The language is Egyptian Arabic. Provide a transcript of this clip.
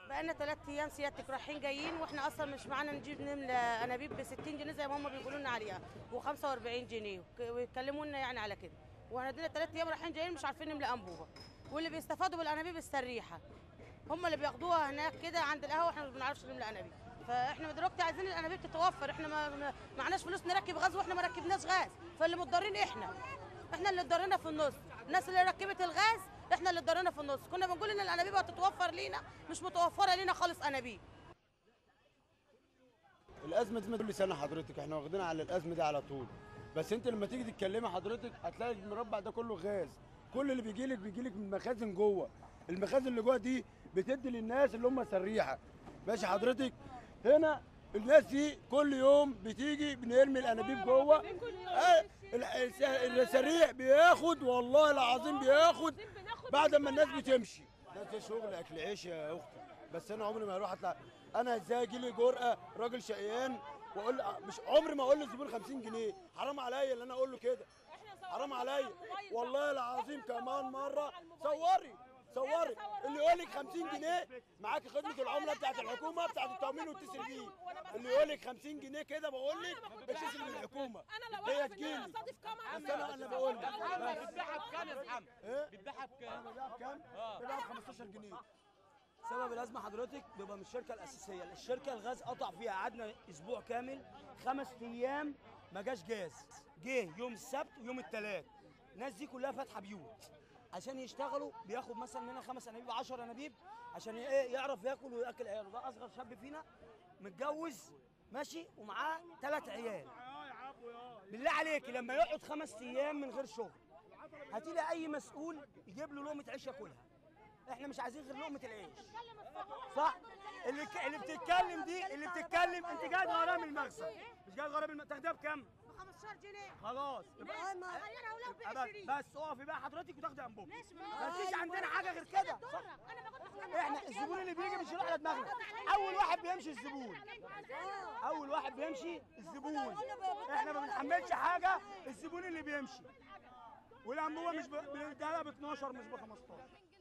بقالنا ثلاث ايام سيادتك رايحين جايين واحنا اصلا مش معانا نجيب نملى انابيب ب 60 جنيه زي ما هم بيقولوا لنا عليها و45 جنيه وك- ويتكلموا لنا يعني على كده واحنا دينا ثلاث ايام رايحين جايين مش عارفين نملى انبوبه واللي بيستفادوا بالانابيب السريحه هم اللي بياخدوها هناك كده عند القهوه احنا ما بنعرفش نملى انابيب فاحنا دلوقتي عايزين الانابيب تتوفر احنا ما ما- معناش فلوس نركب غاز واحنا ما ركبناش غاز فاللي متضررين احنا احنا اللي اتضررنا في النص الناس اللي ركبت الغاز احنا اللي اتضررنا في النص كنا بنقول ان الانابيب هتتوفر لينا مش متوفره لينا خالص انابيب الازمه دي كل سنه حضرتك احنا واخدين على الازمه دي على طول بس انت لما تيجي تتكلمي حضرتك هتلاقي المربع ده كله غاز كل اللي بيجي لك بيجي لك من مخازن جوه المخازن اللي جوه دي بتدي للناس اللي هم سريحه ماشي حضرتك هنا الناس دي كل يوم بتيجي بنرمي الانابيب جوه آه، ال- الس- السريع بياخد والله العظيم بياخد بعد ما الناس بتمشي ده ده شغل اكل عيش يا اختي بس انا عمري ما اروح اطلع انا ازاي اجي لي جرأه راجل شقيان واقول مش عمري ما اقول للزبون 50 جنيه حرام عليا اللي انا اقول له كده حرام عليا والله العظيم كمان مره صوري صوري اللي يقول لك 50 جنيه معاكي خدمه العمله بتاعت الحكومه بتاعت التامين واتصل بيه اللي يقول لك 50 جنيه كده بقول لك اتصل بالحكومه انا لو هي عارف ان انا تجيلي اصادف كام بس انا انا بقول لك بس. بتبيعها بكام يا محمد؟ ايه بتبيعها بكام؟ بيبيعها بكام؟ بيبيعها ب 15 جنيه سبب الازمه حضرتك بيبقى من الشركه الاساسيه الشركه الغاز قطع فيها قعدنا اسبوع كامل خمس ايام ما جاش جاز جه يوم السبت ويوم الثلاث الناس دي كلها فاتحه بيوت عشان يشتغلوا بياخد مثلا منها خمس انابيب 10 انابيب عشان ايه يعرف ياكل وياكل عياله ده اصغر شاب فينا متجوز ماشي ومعاه ثلاث عيال بالله عليك لما يقعد خمس ايام من غير شغل هتلاقي اي مسؤول يجيب له لقمه عيش ياكلها احنا مش عايزين غير لقمه العيش صح اللي ك... اللي بتتكلم دي اللي بتتكلم انت قاعد غرام المغسل مش قاعد غرام الم... تاخدها بكام 15 جنيه خلاص يبقى غيرها ولو ب بس بس اقفي بقى حضرتك وتاخدي انبوب مفيش عندنا حاجه غير كده صح احنا الزبون اللي بيجي مش على دماغنا اول واحد بيمشي الزبون اول واحد بيمشي الزبون احنا ما بنحملش حاجه الزبون اللي بيمشي والانبوبه مش ب... بنديها ب 12 مش ب 15